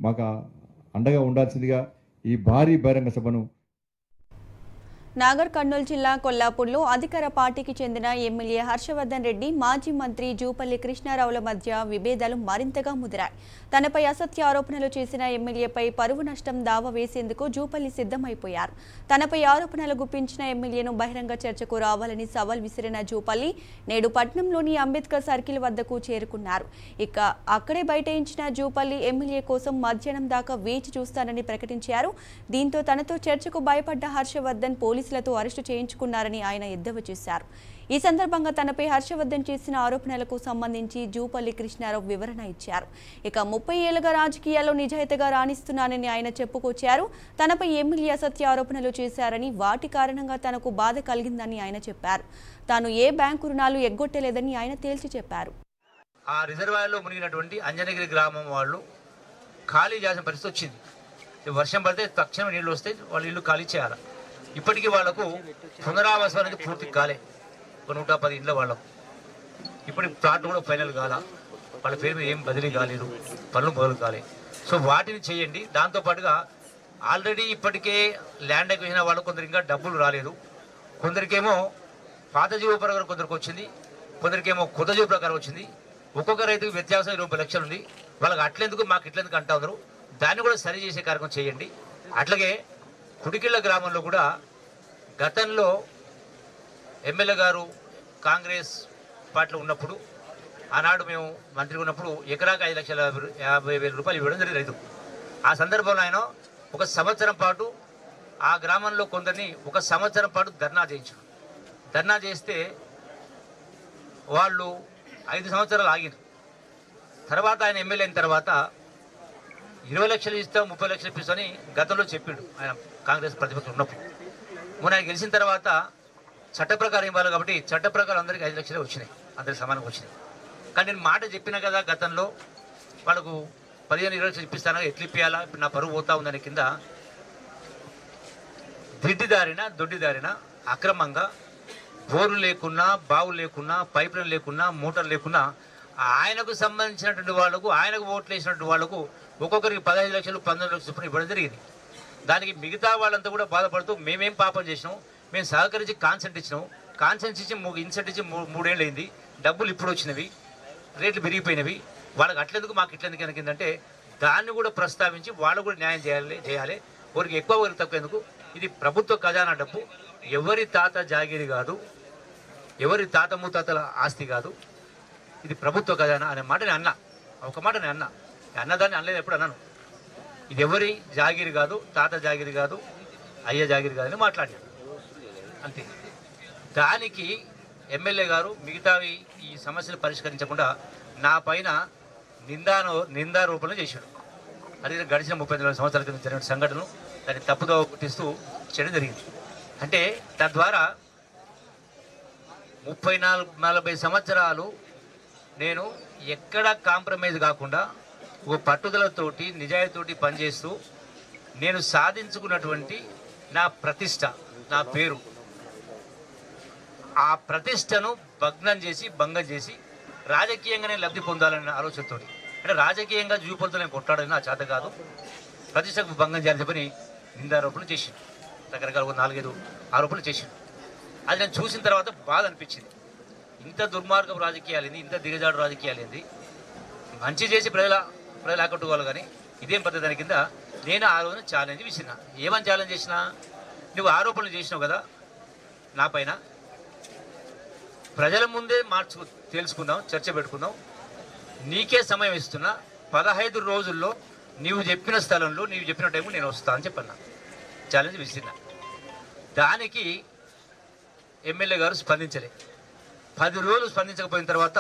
మాకు అండగా ఉండాల్సిందిగా ఈ భారీ బహిరంగ సభను నాగర్ కర్నూలు జిల్లా కొల్లాపూర్లో అధికార పార్టీకి చెందిన ఎమ్మెల్యే హర్షవర్ధన్ రెడ్డి మాజీ మంత్రి జూపల్లి కృష్ణారావుల మధ్య విభేదాలు మరింతగా ముదిరాయి తనపై అసత్య ఆరోపణలు చేసిన ఎమ్మెల్యేపై పరువు నష్టం దావా వేసేందుకు జూపల్లి సిద్ధమైపోయారు తనపై ఆరోపణలు గుప్పించిన ఎమ్మెల్యేను బహిరంగ చర్చకు రావాలని సవాల్ విసిరిన జూపల్లి నేడు పట్నంలోని అంబేద్కర్ సర్కిల్ వద్దకు చేరుకున్నారు ఇక అక్కడే బైఠాయించిన జూపల్లి ఎమ్మెల్యే కోసం మధ్యాహ్నం దాకా వేచి చూస్తానని ప్రకటించారు దీంతో తనతో చర్చకు భయపడ్డ హర్షవర్ధన్ పోలీసులతో అరెస్టు చేయించుకున్నారని ఆయన ఎద్దేవా చేశారు ఈ సందర్భంగా తనపై హర్షవర్ధన్ చేసిన ఆరోపణలకు సంబంధించి జూపల్లి కృష్ణారావు వివరణ ఇచ్చారు ఇక ముప్పై ఏళ్లుగా రాజకీయాల్లో నిజాయితీగా రాణిస్తున్నానని ఆయన చెప్పుకొచ్చారు తనపై ఎమ్మెల్యే అసత్య ఆరోపణలు చేశారని వాటి కారణంగా తనకు బాధ కలిగిందని ఆయన చెప్పారు తాను ఏ బ్యాంకు రుణాలు ఎగ్గొట్టలేదని ఆయన తేల్చి చెప్పారు ఆ రిజర్వాయర్లో మునిగినటువంటి అంజనగిరి గ్రామం వాళ్ళు ఖాళీ చేయాల్సిన పరిస్థితి వచ్చింది ఈ వర్షం పడితే తక్షణం నీళ్ళు వస్తే వాళ్ళ ఇల్లు ఖాళీ చేయాలి ఇప్పటికీ వాళ్లకు పునరావాసం అనేది పూర్తి కాలే ఒక నూట పది ఇండ్ల వాళ్ళకు ఇప్పుడు ప్లాట్ కూడా ఫైనల్ కాల వాళ్ళ పేరు మీద ఏం బదిలీ కాలేదు పనులు మొదలు కాలే సో వాటిని చేయండి దాంతోపాటుగా ఆల్రెడీ ఇప్పటికే ల్యాండ్ ఎక్విజిన వాళ్ళు కొందరు ఇంకా డబ్బులు రాలేదు కొందరికేమో పాత జీవ ప్రకారం కొందరికి వచ్చింది కొందరికేమో కొత్త జీవ ప్రకారం వచ్చింది ఒక్కొక్క రైతుకు వ్యత్యాసం ఇరవై ముప్పై లక్షలు ఉంది వాళ్ళకి అట్లెందుకు మాకు ఇట్లెందుకు అంటా ఉన్నారు దాన్ని కూడా సరి చేసే కార్యక్రమం చేయండి అట్లాగే కుడికిళ్ళ గ్రామంలో కూడా గతంలో ఎమ్మెల్యే గారు కాంగ్రెస్ పార్టీలో ఉన్నప్పుడు ఆనాడు మేము మంత్రి ఉన్నప్పుడు ఎకరాకు ఐదు లక్షల యాభై వేల రూపాయలు ఇవ్వడం జరిగింది రైతు ఆ సందర్భంలో ఆయన ఒక సంవత్సరం పాటు ఆ గ్రామంలో కొందరిని ఒక సంవత్సరం పాటు ధర్నా చేయించారు ధర్నా చేస్తే వాళ్ళు ఐదు సంవత్సరాలు ఆగిరు తర్వాత ఆయన ఎమ్మెల్యే అయిన తర్వాత ఇరవై లక్షలు ఇస్తాం ముప్పై లక్షలు ఇప్పిస్తామని గతంలో చెప్పిండు ఆయన కాంగ్రెస్ ప్రతిపక్షం ఉన్నప్పుడు మొన్న ఆయన గెలిచిన తర్వాత చట్ట ప్రకారం ఇవ్వాలి కాబట్టి చట్ట ప్రకారం అందరికీ ఐదు లక్షలే వచ్చినాయి అందరికి సమానంగా వచ్చినాయి కానీ నేను మాట చెప్పిన కదా గతంలో వాళ్ళకు పదిహేను ఇరవై లక్షలు ఇప్పిస్తాను ఎట్లు ఇప్పియాలా ఇప్పుడు నా పరువు పోతా ఉందని కింద దిడ్డిదారిన దొడ్డిదారిన అక్రమంగా బోర్లు లేకున్నా బావులు లేకున్నా పైపులు లేకున్నా మోటార్లు లేకున్నా ఆయనకు సంబంధించినటువంటి వాళ్ళకు ఆయనకు ఓట్లు వేసినటువంటి వాళ్ళకు ఒక్కొక్కరికి పదహైదు లక్షలు పంతొమ్మిది లక్షలు చొప్పున ఇవ్వడం జరిగింది దానికి మిగతా వాళ్ళంతా కూడా బాధపడుతూ మేమేం పాపం చేసినాం మేము సహకరించి కాన్సెంట్ ఇచ్చినాం కాన్సెంట్ ఇచ్చి మూ- ఇన్సెంట్ ఇచ్చి మూ- మూడేళ్ళు అయింది డబ్బులు ఇప్పుడు వచ్చినవి రేట్లు పెరిగిపోయినవి వాళ్ళకి అట్లెందుకు మాకు ఇట్లెందుకు ఎందుకంటే దాన్ని కూడా ప్రస్తావించి వాళ్ళు కూడా న్యాయం చేయాలి చేయాలి ఒకరికి ఎక్కువ ఒకరికి తక్కువ ఎందుకు ఇది ప్రభుత్వ ఖజానా డబ్బు ఎవరి తాత జాగిరి కాదు ఎవరి తాత ముత్తాతల ఆస్తి కాదు ఇది ప్రభుత్వ ఖజానా అనే మాట నేను అన్నా ఒక మాట నేను అన్నా నేను అన్నదాన్ని అనలేదు ఎప్పుడు అన్నాను ఇది ఎవరి జాగిరి కాదు తాత జాగిరి కాదు అయ్య జాగిరి కాదని మాట్లాడాను అంతే దానికి ఎమ్మెల్యే గారు మిగతావి ఈ సమస్యలు పరిష్కరించకుండా నా పైన నిందాను నిందారోపణ చేశాడు అది గడిచిన ముప్పై నాలుగు సంవత్సరాల క్రితం జరిగిన సంఘటనను దాన్ని తప్పుదో పుట్టిస్తూ చేయడం జరిగింది అంటే తద్వారా ముప్పై నాలుగు నలభై సంవత్సరాలు నేను ఎక్కడ కాంప్రమైజ్ కాకుండా ఒక పట్టుదలతోటి నిజాయితీతోటి పనిచేస్తూ నేను సాధించుకున్నటువంటి నా ప్రతిష్ట నా పేరు ఆ ప్రతిష్టను భగ్నం చేసి భంగం చేసి రాజకీయంగానే లబ్ధి పొందాలనే ఆలోచనతోటి అంటే రాజకీయంగా జూపులతో నేను కొట్టాడని నా చేత కాదు ప్రతిష్టకు భంగం చేయాలని చెప్పని నిందారోపణలు చేసిండు రకరకాల ఒక నాలుగైదు ఆరోపణలు చేసిండు అది నేను చూసిన తర్వాత బాధ అనిపించింది ఇంత దుర్మార్గపు రాజకీయాలు ఏంది ఇంత దిగజాడు రాజకీయాలు ఏంది మంచి చేసి ప్రజల ప్రజలు ఆకట్టుకోవాలి కానీ ఇదేం పద్ధతి దాని కింద నేను ఆ రోజున ఛాలెంజ్ విసిరిన ఏమని ఛాలెంజ్ చేసినా నువ్వు ఆరోపణలు చేసినావు కదా నా పైన ప్రజల ముందే మార్చుకు తెలుసుకుందాం చర్చ పెట్టుకుందాం నీకే సమయం ఇస్తున్నా పదహైదు రోజుల్లో నీవు చెప్పిన స్థలంలో నీవు చెప్పిన టైంలో నేను వస్తా అని చెప్పన్నా ఛాలెంజ్ విసిరిన దానికి ఎమ్మెల్యే గారు స్పందించలే పది రోజులు స్పందించకపోయిన తర్వాత